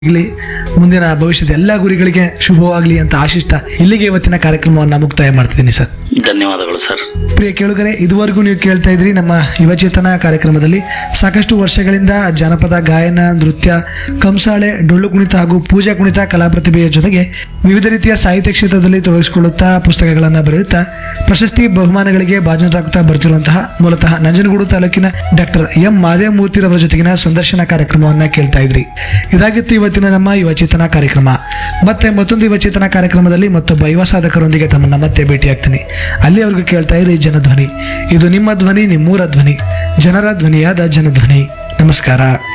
ಆಗ್ಲಿ ಮುಂದಿನ ಭವಿಷ್ಯದ ಎಲ್ಲ ಗುರಿಗಳಿಗೆ ಶುಭವಾಗ್ಲಿ ಅಂತ ಆಶಿಸ್ತಾ ಇಲ್ಲಿಗೆ ಇವತ್ತಿನ ಕಾರ್ಯಕ್ರಮವನ್ನು ಮುಕ್ತಾಯ ಮಾಡ್ತಿದ್ದೀನಿ ಸರ್ ಧನ್ಯವಾದಗಳು ಸರ್ ಪ್ರಿಯ ಕೇಳುಗರೆ ಇದುವರೆಗೂ ನೀವು ಕೇಳ್ತಾ ಇದ್ರಿ ನಮ್ಮ ಯುವಚೇತನ ಕಾರ್ಯಕ್ರಮದಲ್ಲಿ ಸಾಕಷ್ಟು ವರ್ಷಗಳಿಂದ ಜಾನಪದ ಗಾಯನ ನೃತ್ಯ ಕಂಸಾಳೆ ಡೊಳ್ಳು ಕುಣಿತ ಹಾಗೂ ಪೂಜಾ ಕುಣಿತ ಕಲಾ ಪ್ರತಿಭೆಯ ಜೊತೆಗೆ ವಿವಿಧ ರೀತಿಯ ಸಾಹಿತ್ಯ ಕ್ಷೇತ್ರದಲ್ಲಿ ತೊಡಗಿಸಿಕೊಳ್ಳುತ್ತಾ ಪುಸ್ತಕಗಳನ್ನು ಬರೆಯುತ್ತಾ ಪ್ರಶಸ್ತಿ ಬಹುಮಾನಗಳಿಗೆ ಭಾಜನರಾಗುತ್ತಾ ಬರ್ತಿರುವಂತಹ ಮೂಲತಃ ನಂಜನಗೂಡು ತಾಲೂಕಿನ ಡಾಕ್ಟರ್ ಎಂ ಮಾದೇವಮೂರ್ತಿರವರ ಜೊತೆಗಿನ ಸಂದರ್ಶನ ಕಾರ್ಯಕ್ರಮವನ್ನ ಕೇಳ್ತಾ ಇದ್ರಿ ಇದಾಗಿತ್ತು ಇವತ್ತಿನ ನಮ್ಮ ಯುವಚೇತನ ಕಾರ್ಯಕ್ರಮ ಮತ್ತೆ ಮತ್ತೊಂದು ಯುವಚೇತನ ಕಾರ್ಯಕ್ರಮದಲ್ಲಿ ಮತ್ತೊಬ್ಬ ಯುವ ಸಾಧಕರೊಂದಿಗೆ ತಮ್ಮನ್ನ ಮತ್ತೆ ಭೇಟಿಯಾಗ್ತೀನಿ ಅಲ್ಲಿವರೆಗೂ ಕೇಳ್ತಾ ಇರಿ ಜನಧ್ವನಿ ಇದು ನಿಮ್ಮ ಧ್ವನಿ ನಿಮ್ಮೂರ ಧ್ವನಿ ಜನರ ಧ್ವನಿಯಾದ ಜನಧ್ವನಿ ನಮಸ್ಕಾರ